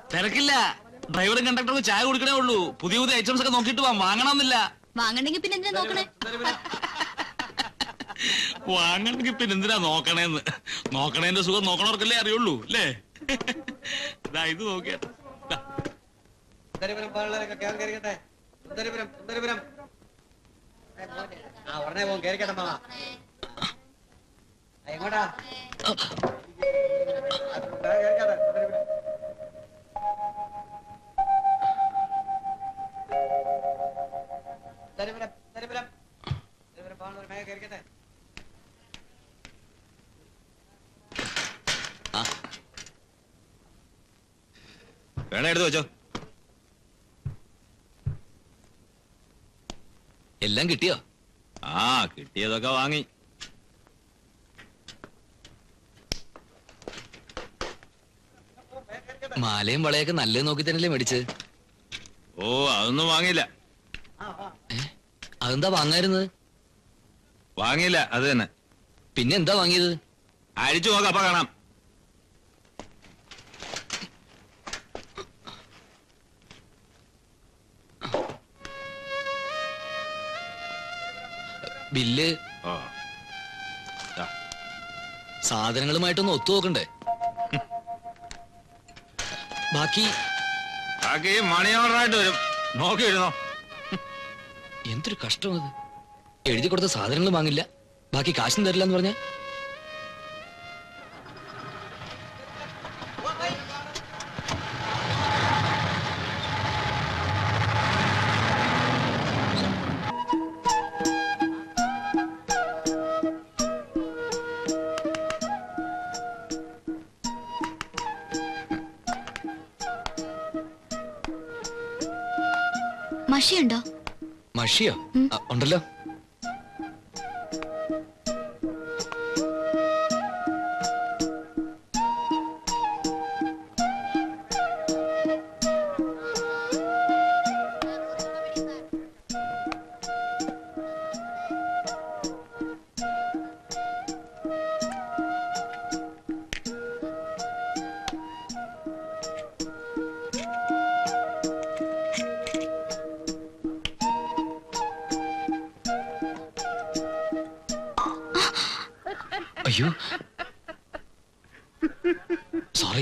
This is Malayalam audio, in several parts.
തിരക്കില്ല ഡ്രൈവറും കണ്ടക്ടറും ചായ കൊടുക്കണേ ഉള്ളൂ പുതിയ പുതിയ ഐറ്റംസ് ഒക്കെ നോക്കിയിട്ട് വാ വാങ്ങണമെന്നില്ല വാങ്ങണ്ടെങ്കിൽ പിന്നെ എന്തിനാ നോക്കണേ വാങ്ങണമെങ്കിൽ പിന്നെ എന്തിനാ നോക്കണേന്ന് നോക്കണേന്റെ സുഖം നോക്കണവർക്കല്ലേ അറിയുള്ളൂ അല്ലേ ഇതാ ഇത് നോക്കിയാ സുന്ദരപുരം പാടുള്ളവരൊക്കെ കേറി കയറിക്കട്ടെ സുന്ദരപുരം സുന്ദരപുരം ആ ഉടനെ പോകും കയറിക്കട്ടെ മാമ ആ, എങ്ങോട്ടാ ആ, കേറിക്കട്ടെ, സുന്ദരപുരം. സുന്ദരപുരം സുന്ദരപുരം സുന്ദരപുരം പാടുള്ളവർ മേലെ കയറിക്കട്ടെ വേണ എടുത്തു വെച്ചോ എല്ലാം കിട്ടിയോ ആ കിട്ടിയതൊക്കെ വാങ്ങി മാലയും വളയൊക്കെ നല്ലത് നോക്കി തന്നെയല്ലേ മേടിച്ച് ഓ അതൊന്നും വാങ്ങിയില്ല അതെന്താ വാങ്ങായിരുന്നത് വാങ്ങിയില്ല അത് തന്നെ പിന്നെ എന്താ വാങ്ങിയത് അഴിച്ചു നോക്കാം അപ്പൊ കാണാം ബില്ല് ഓ സാധനങ്ങളുമായിട്ടൊന്ന് ഒത്തു നോക്കണ്ടേ ബാക്കി ബാക്കി മണി ഓർഡറായിട്ട് വരും നോക്കി എഴുതോ എന്തൊരു കഷ്ടം അത് എഴുതി കൊടുത്ത സാധനങ്ങൾ വാങ്ങില്ല ബാക്കി കാശും തരില്ല എന്ന് പറഞ്ഞ മഷിയുണ്ടോ മഷിയോ ആ, ഉണ്ടല്ലോ അയ്യോ സോറി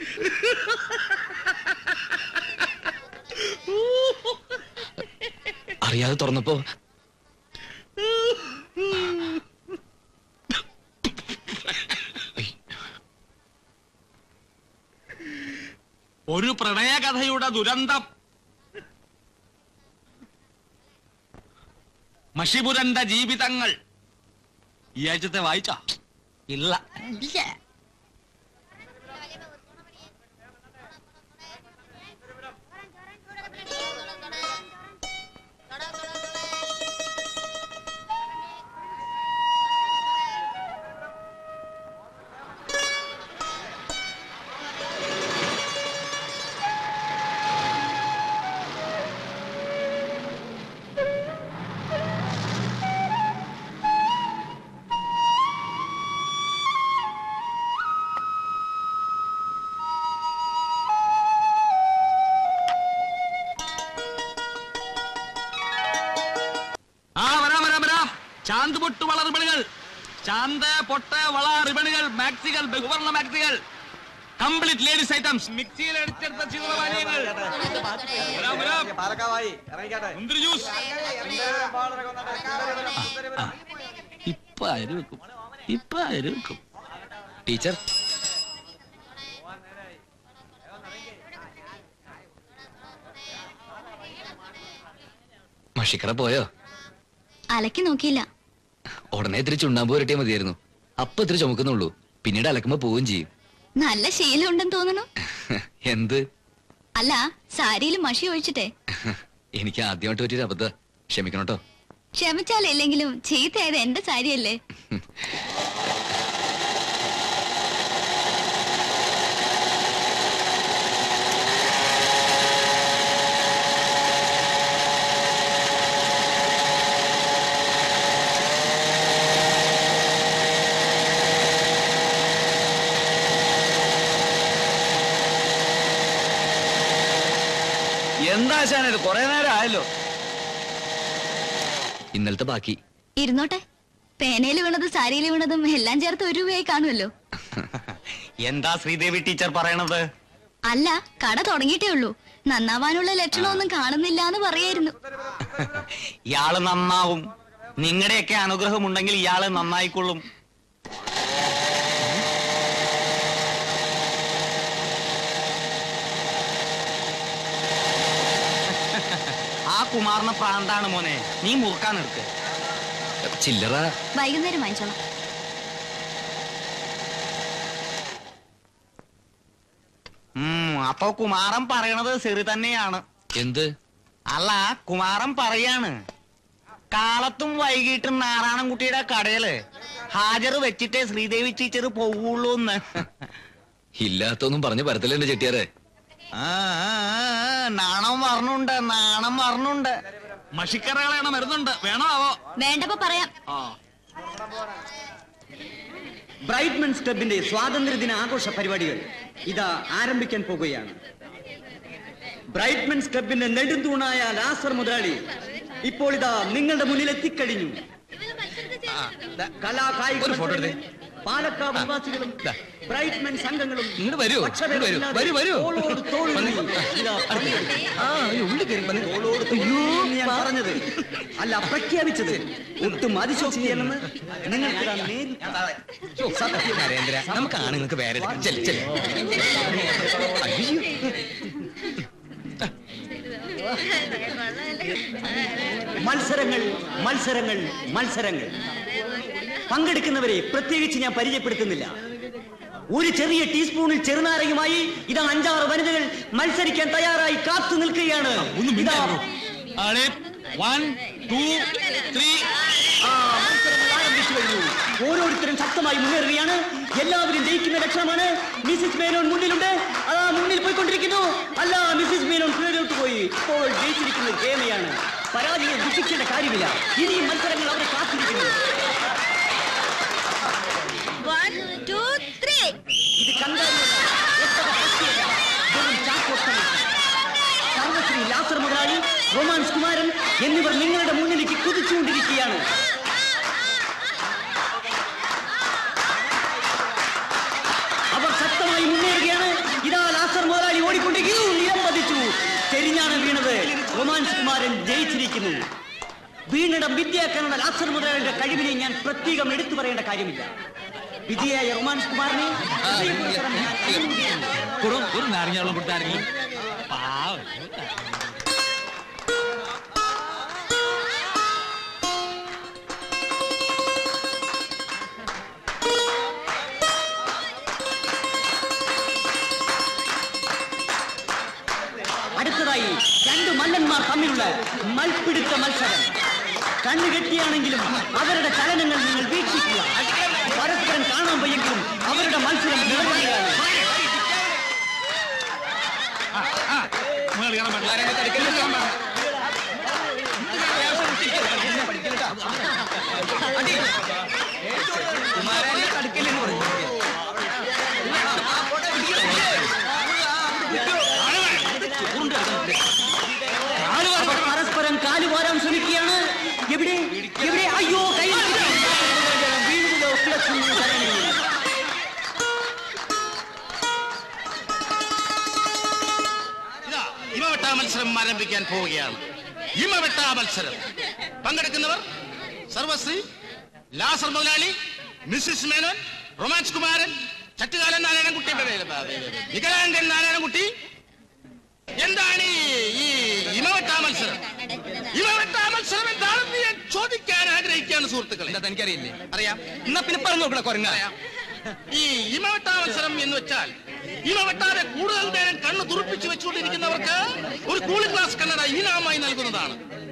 അറിയാതെ തുറന്നപ്പോ ഒരു പ്രണയകഥയുടെ ദുരന്തം മഷിപുരണ്ട ജീവിതങ്ങൾ ഈ ആഴ്ചത്തെ വായിച്ച ഇല്ല ആ വരാം വരാം വരാം ചാന്ത് പൊട്ട് വള റിബണുകൾ ചാന്ത് പൊട്ട് വള റിബണുകൾ മാക്സികൾ ബഹുവർണ്ണ മാക്സികൾ കംപ്ലീറ്റ് ലേഡീസ് ഐറ്റംസ് മിക്സിയിൽ അടിച്ചെടുത്ത ചിത്രപാനീയങ്ങൾ വരാം വരാം പാലക്കാവായി ഇറങ്ങിക്കട്ടെ മുന്തിരി ജ്യൂസ് സുന്ദരപുരം പാടുള്ളവരൊക്കെ വന്നോട്ടെ. സുന്ദരപുരം സുന്ദരപുരം ഇപ്പൊ അരി വെക്കും ഇപ്പൊ അരി വെക്കും ടീച്ചർ മഷിക്കട പോയോ അലക്കി നോക്കിയില്ല ഉടനെ ഇത്തിരി ചുണ്ണാമ്പ് പുരട്ടിയാൽ മതിയായിരുന്നു അപ്പൊ ഇത്തിരി ചുമക്കുന്നുള്ളൂ പിന്നീട് അലക്കുമ്പോ പോവുകയും ചെയ്യും നല്ല ശീലം ഉണ്ടെന്ന് തോന്നുന്നു എന്ത് അല്ല സാരിയിൽ മഷി ഒഴിച്ചിട്ടേ എനിക്ക് ആദ്യമായിട്ട് പറ്റിയൊരു അബദ്ധ ക്ഷമിക്കണം കേട്ടോ ക്ഷമിച്ചാലില്ലെങ്കിലും ചീത്തയായത് എന്റെ സാരിയല്ലേ എന്താ ഇത് കൊറേ നേരം ആയല്ലോ ഇന്നലത്തെ ബാക്കി ഇരുന്നോട്ടെ പേനയിൽ വീണതും സാരിയിൽ വീണതും എല്ലാം ചേർത്ത് ഒരു രൂപയായി കാണുമല്ലോ എന്താ ശ്രീദേവി ടീച്ചർ പറയണത് അല്ല കട തുടങ്ങിയിട്ടേ ഉള്ളൂ നന്നാവാനുള്ള ലക്ഷണമൊന്നും കാണുന്നില്ല എന്ന് പറയായിരുന്നു ഇയാള് നന്നാവും നിങ്ങളുടെയൊക്കെ അനുഗ്രഹം ഉണ്ടെങ്കിൽ ഇയാള് നന്നായിക്കൊള്ളും ആ കുമാറിന് പ്രാന്താണ് മോനെ നീ മുറുക്കാൻ എടുക്ക് ചില്ലറ വൈകുന്നേരം വാങ്ങിച്ചോളാം ഉം, അപ്പൊ കുമാരൻ പറയണത് ശരി തന്നെയാണ് എന്ത് അല്ല കുമാരൻ പറയാണ് കാലത്തും വൈകിട്ടും നാരായണൻകുട്ടിയുടെ കടയില് ഹാജർ വെച്ചിട്ടേ ശ്രീദേവി ടീച്ചർ പോവുള്ളൂ എന്ന് ഇല്ലാത്തൊന്നും പറഞ്ഞു പരത്തില്ല എന്റെ ചെട്ടിയാരെ ആ, ആ, ആ, നാണം പറഞ്ഞുണ്ട് നാണം പറഞ്ഞുണ്ട് മഷിക്കറകളാണ് മരുന്നുണ്ട് വേണോ ആവോ വേണ്ടപ്പോ പറയാം ആ ബ്രൈറ്റ്മെൻസ് ക്ലബിന്റെ സ്വാതന്ത്ര്യദിന ആഘോഷ പരിപാടികൾ ഇതാ ആരംഭിക്കാൻ പോകുകയാണ് ബ്രൈറ്റ്മെൻസ് ക്ലബിന്റെ നെടുന്തൂണായ ലാസർ മുതലാളി ഇപ്പോൾ ഇതാ നിങ്ങളുടെ മുന്നിൽ എത്തിക്കഴിഞ്ഞു കലാകായിക ഒരു ഫോട്ടോ മത്സരങ്ങളിൽ പാലക്കാട് നിവാസികളും ബ്രൈറ്റ്മെൻ സംഘങ്ങളും ഇങ്ങോട്ട് വരൂ, ഇങ്ങോട്ട് വരൂ, വരൂ, വരൂ. തോളോട് തോൾ ഊന്നി ഇതാ പങ്കെടുക്കും. തോളോട് തോൾ ഊന്നി ഞാൻ പറഞ്ഞത് അല്ല പ്രഖ്യാപിച്ചത് ഒട്ടും അതിശോക്തിയല്ലെന്ന് നിങ്ങൾക്ക് ഇതാ നേരിട്ട് സത്യം നരേന്ദ്ര നമുക്ക് ആണുങ്ങൾക്ക് വേറെ എടുക്കാം. ചെല്ല്, ചെല്ല്. അയ്യോ. മത്സരങ്ങൾ മത്സരങ്ങൾ മത്സരങ്ങൾ പങ്കെടുക്കുന്നവരെ പ്രത്യേകിച്ച് ഞാൻ പരിചയപ്പെടുത്തുന്നില്ല ഒരു ചെറിയ ടീസ്പൂണിൽ ചെറുനാരയുമായി ഇതാ അഞ്ചാറ് വനിതകൾ മത്സരിക്കാൻ തയ്യാറായി കാത്തു നിൽക്കുകയാണ് ഇതാ വൺ ടു ത്രീ ആ, മത്സരങ്ങൾ ആരംഭിച്ചു കഴിഞ്ഞു ഓരോരുത്തരും ശക്തമായി മുന്നേറുകയാണ് എല്ലാവരും ജയിക്കുന്ന ലക്ഷണമാണ് മിസിസ് മേനോൻ മുന്നിലുണ്ട് അതാ മുന്നിൽ പോയിക്കൊണ്ടിരിക്കുന്നു അല്ല മിസിസ് മേനോൻ കീഴോട്ട് പോയി ഇപ്പോൾ ജയിച്ചിരിക്കുന്നത് ഹേമയാണ് പരാജയം ദുഃഖിക്കേണ്ട കാര്യമില്ല ഇനിയും മത്സരങ്ങൾ അവരെ കാത്തിരിക്കുന്നു ഇത് കണ്ടാലിയല്ല, ഒട്ടക പശിയല്ല, വെറും ചാക്കോട്ടമല്ല. സർവശ്രീ ലാസർ മുതലാളി റൊമാൻസ് കുമാരൻ എന്നിവർ നിങ്ങളുടെ മുന്നിലേക്ക് കുതിച്ചുകൊണ്ടിരിക്കുകയാണ് അവർ ശക്തമായി മുന്നേറുകയാണ് ഇതാ ലാസർ മുതലാളി ഓടിക്കൊണ്ടിരിക്കുന്നു നിലം പതിച്ചു ചെരിഞ്ഞാണ് വീണത് റൊമാൻസ് കുമാരൻ ജയിച്ചിരിക്കുന്നു വീണിടം വിദ്യാക്കാനുള്ള ലാസർ മുതലാളിയുടെ കഴിവിനെ ഞാൻ പ്രത്യേകം എടുത്തു പറയേണ്ട കാര്യമില്ല വിജയായ റൊമാൻസ് കുമാറിനെ ഹൃദയപൂർവ്വം ഞാൻ അഭിനന്ദിക്കുന്നു. കൊടും ഒരു നാരങ്ങ വെള്ളം കൊടുത്താരെങ്കിലും പാവം അടുത്തതായി രണ്ട് മല്ലന്മാർ തമ്മിലുള്ള മൽപ്പിടുത്ത മത്സരം കണ്ണുകെട്ടിയാണെങ്കിലും അവരുടെ ചലനങ്ങൾ നിങ്ങൾ വീക്ഷിക്കുക പരസ്പരം കാണാൻ വയ്യെങ്കിലും അവരുടെ മത്സരം നിറയുകയാണ് നിങ്ങൾ കാണാൻ പാടില്ല. അവർ പരസ്പരം കാലുവാരാൻ ശ്രമിക്കുകയാണ് എവിടെ എവിടെ അയ്യോ കൈ വീഴുന്നതോ കിടക്കുന്നു ശരണി. ഇതാ ഇമവെട്ടാ മത്സരം ആരംഭിക്കാൻ പോവുകയാണ് ഇമവെട്ടാ മത്സരം പങ്കെടുക്കുന്നവർ സർവശ്രീ ലാസർ മുതലാളി മിസ്സിസ് മേനോൻ റൊമാൻസ് കുമാരൻ ചട്ടുകാലൻ നാരായണൻകുട്ടി വികലാംഗൻ നാരായണൻകുട്ടി എന്താണ് ഈ- ഈ ഇമവെട്ടാ മത്സരം ഇമവെട്ടാ മത്സരം എന്താണെന്ന് ഞാൻ ചോദിക്കാൻ ആഗ്രഹിക്കുകയാണ് സുഹൃത്തുക്കളെ എന്താ തനിക്കറിയില്ലേ അറിയാം എന്നാ പിന്നെ പറഞ്ഞു നോക്കണ കൊരങ്ങ അറിയാം ഈ ഇമവെട്ടാ മത്സരം എന്ന് വെച്ചാൽ ഇമ വെട്ടാതെ കൂടുതൽ നേരം കണ്ണ് തുറപ്പിച്ചു വെച്ചുകൊണ്ടിരിക്കുന്നവർക്ക് ഒരു കൂളിംഗ് ഗ്ലാസ് കണ്ണട ഇനാമായി നൽകുന്നതാണ്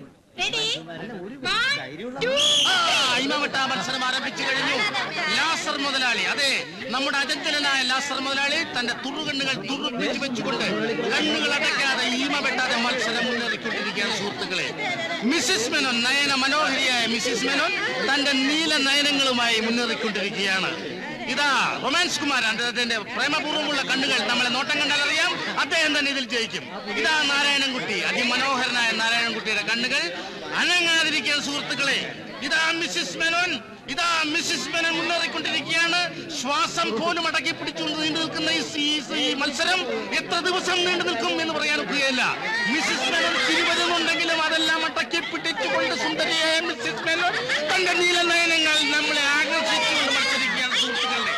ആ, ഇമവെട്ടാ മത്സരം ആരംഭിച്ചു കഴിഞ്ഞു ലാസർ മുതലാളി അതെ നമ്മുടെ അജന്തനായ ലാസർ മുതലാളി തന്റെ തുറുകണ്ണുകൾ തുറപ്പിച്ചു വെച്ചുകൊണ്ട് കണ്ണുകൾ അടയ്ക്കാതെ ഈമ വെട്ടാതെ മത്സരം മുന്നേറിക്കൊണ്ടിരിക്കുകയാണ് സുഹൃത്തുക്കളെ മിസ്സിസ് മെനോൻ നയന മനോഹരിയായ മിസ്സിസ് മെനോൻ തന്റെ നീല നയനങ്ങളുമായി മുന്നേറിക്കൊണ്ടിരിക്കുകയാണ് ഇതാ റൊമാൻസ് കുമാർ അദ്ദേഹത്തിന്റെ പ്രേമപൂർവ്വമുള്ള കണ്ണുകൾ നമ്മളെ നോട്ടം കണ്ടാൽ അറിയാം അദ്ദേഹം തന്നെ ഇതിൽ ജയിക്കും ഇതാ നാരായണൻകുട്ടി അതിമനോഹരനായ നാരായണൻകുട്ടിയുടെ കണ്ണുകൾ അനങ്ങാതിരിക്കുന്ന സുഹൃത്തുക്കളെ ഇതാ മിസ്സിസ് മെനോൻ ഇതാ മിസ്സിസ് മെനോൻ മുന്നേറിക്കൊണ്ടിരിക്കുകയാണ് ശ്വാസം പോലും അടക്കി പിടിച്ചുകൊണ്ട് നീണ്ടു നിൽക്കുന്ന ഈ സീ- ഈ മത്സരം എത്ര ദിവസം നീണ്ടു നിൽക്കും എന്ന് പറയാൻ ഒക്കുകയില്ല മിസ്സിസ് മെനോൻ തിരുവരുന്നുണ്ടെങ്കിലും അതെല്ലാം അടക്കി പിടിച്ചുകൊണ്ട് സുന്ദരിയായ മിസ്സിസ് മെനോൻ തന്റെ നീല നയനങ്ങൾ നമ്മളെ ആകർഷിച്ചുകൊണ്ട് മത്സരിക്കുകയാണ് സുഹൃത്തുക്കളെ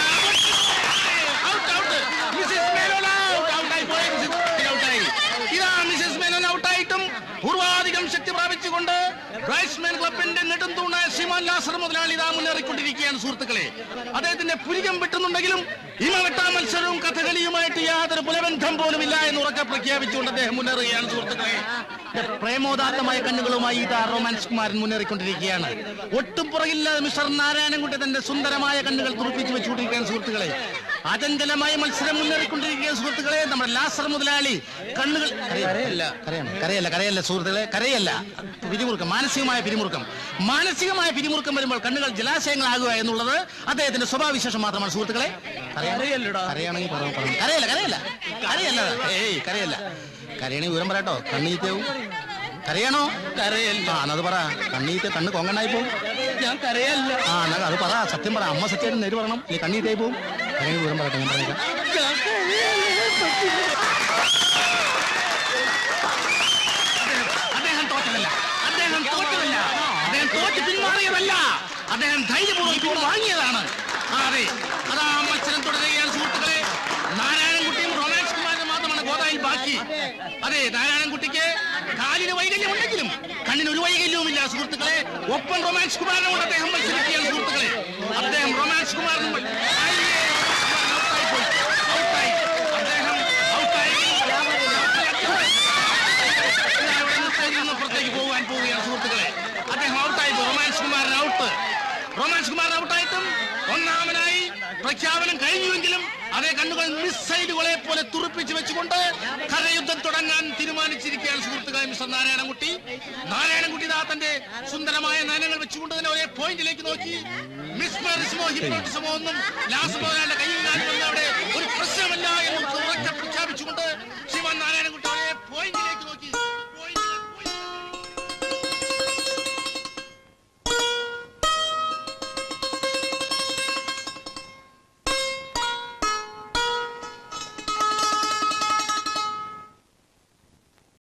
out out Mrs Menon out ഔട്ടായി പോയി മിസ്സിസ് ഔട്ടായി ഇതാ മിസ്സിസ് മേനോൻ ഔട്ടായിട്ടും പൂർവാധികം ശക്തി പ്രാപിച്ചുകൊണ്ട് ബ്രൈറ്റ്സ്മാൻ ക്ലബിന്റെ നെടുന്തൂണായ ശ്രീമാൻ ലാസർ മുതലാളി ഇതാ മുന്നേറിക്കൊണ്ടിരിക്കുകയാണ് സുഹൃത്തുക്കളെ അദ്ദേഹത്തിന്റെ പുരികം വെട്ടുന്നുണ്ടെങ്കിലും ഇമവെട്ടാ മത്സരവും കഥകളിയുമായിട്ട് യാതൊരു പുലബന്ധം പോലും ഇല്ല എന്ന് ഉറക്കെ പ്രഖ്യാപിച്ചുകൊണ്ട് അദ്ദേഹം മുന്നേറുകയാണ് സുഹൃത്തുക്കളെ പ്രേമോദാത്തമായ കണ്ണുകളുമായി ഇതാ റൊമാൻസ് കുമാരൻ മുന്നേറിക്കൊണ്ടിരിക്കുകയാണ് ഒട്ടും പുറകില്ലാതെ മിസ്റ്റർ നാരായണൻകുട്ടി തന്റെ സുന്ദരമായ കണ്ണുകൾ തുറപ്പിച്ചു വെച്ചുകൊണ്ടിരിക്കുകയാണ് സുഹൃത്തുക്കളെ അചഞ്ചലമായ മത്സരം മുന്നേറിക്കൊണ്ടിരിക്കുകയാണ് സുഹൃത്തുക്കളെ നമ്മുടെ ലാസർ മുതലാളി കണ്ണുകൾ കരയല്ല കരയണം കരയല്ല കരയല്ല സുഹൃത്തുക്കളെ കരയല്ല പിരിമുറുക്കം മാനസികമായ പിരിമുറുക്കം മാനസികമായ പിരിമുറുക്കം വരുമ്പോൾ കണ്ണുകൾ ജലാശയങ്ങളാകുക എന്നുള്ളത് അദ്ദേഹത്തിന്റെ സ്വഭാവവിശേഷം മാത്രമാണ് സുഹൃത്തുക്കളെ കരയല്ലടാ കരയാണെങ്കിൽ പറഞ്ഞു പറഞ്ഞു കരയല്ല കരയല്ല കരയല്ല ഏയ് കരയല്ല കരയണെങ്കിൽ വിവരം പറയട്ടോ കണ്ണീറ്റവും കരയണോ കരയല്ല ആ എന്നത് പറ കണ്ണീറ്റ് കണ്ണ് കൊങ്ങനായി പോവും ഞാൻ കരയല്ല ആ എന്നാ അത് പറ സത്യം പറ അമ്മ സത്യം നേര് പറയണം നീ കണ്ണീറ്റായി പോവും കരയണെങ്കിൽ വിവരം പറയട്ടെ ഞാൻ പറഞ്ഞേക്കാം അദ്ദേഹം തോറ്റതല്ല അദ്ദേഹം തോറ്റതല്ല അദ്ദേഹം തോറ്റ് പിന്മാറിയതല്ല അദ്ദേഹം ധൈര്യപൂർവ്വം പിൻവാങ്ങിയതാണ് ആ, അതെ അതാ മത്സരം തുടരുകയാണ് സുഹൃത്തുക്കളെ നാരായണൻകുട്ടിയും റൊമാൻസ് കുമാരനും മാത്രമാണ് ഗോദായിൽ ബാക്കി അതെ നാരായണൻകുട്ടിക്ക് കാലിന് വൈകല്യം ഉണ്ടെങ്കിലും കണ്ണിന് ഒരു വൈകല്യവുമില്ല സുഹൃത്തുക്കളെ ഒപ്പം റൊമാൻസ് കുമാരനോട് അദ്ദേഹം മത്സരിക്കുകയാണ് സുഹൃത്തുക്കളെ അദ്ദേഹം റൊമാൻസ് കുമാരനും അയ്യേ, ഔട്ടായി പോയി. ഔട്ടായി. അദ്ദേഹം ഔട്ടായി. ഇവിടെ നിന്ന് സ്റ്റേജിൽ നിന്ന് പുറത്തേക്ക് പോകാൻ പോവുകയാണ് സുഹൃത്തുക്കളെ അദ്ദേഹം ഔട്ടായി പോയി. Romance Kumaran out romance Kumaran ഔട്ടായിട്ടും ഒന്നാമനായി പ്രഖ്യാപനം കഴിഞ്ഞുവെങ്കിലും അതേ കണ്ണുകൾ മിസൈലുകളെ പോലെ തുറപ്പിച്ചു വെച്ചുകൊണ്ട് കരയുദ്ധം തുടങ്ങാൻ തീരുമാനിച്ചിരിക്കുകയാണ് സുഹൃത്തുക്കളെ മിസ്റ്റർ നാരായണൻകുട്ടി നാരായണൻകുട്ടി ഇതാ തന്റെ സുന്ദരമായ നയനങ്ങൾ വെച്ചുകൊണ്ട് തന്നെ ഒരേ പോയിന്റിലേക്ക് നോക്കി മിസ്മറിസമോ ഹിപ്നോട്ടിസമോ ഒന്നും ലാസ്റ്റ് മുതലാളുടെ കയ്യിൽ നിന്നും അവിടെ ഒരു പ്രശ്നമല്ല എന്ന് ഉറക്കെ പ്രഖ്യാപിച്ചുകൊണ്ട്